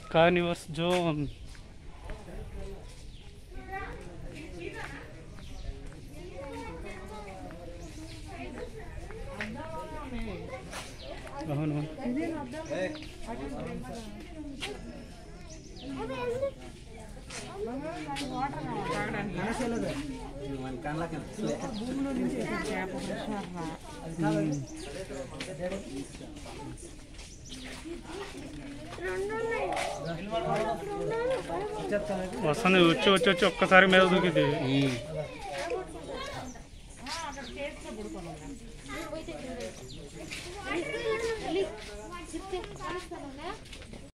carnivores zone అవును వస్తుంది వచ్చి వచ్చి వచ్చి ఒక్కసారి మీద దూకింది చెప్తే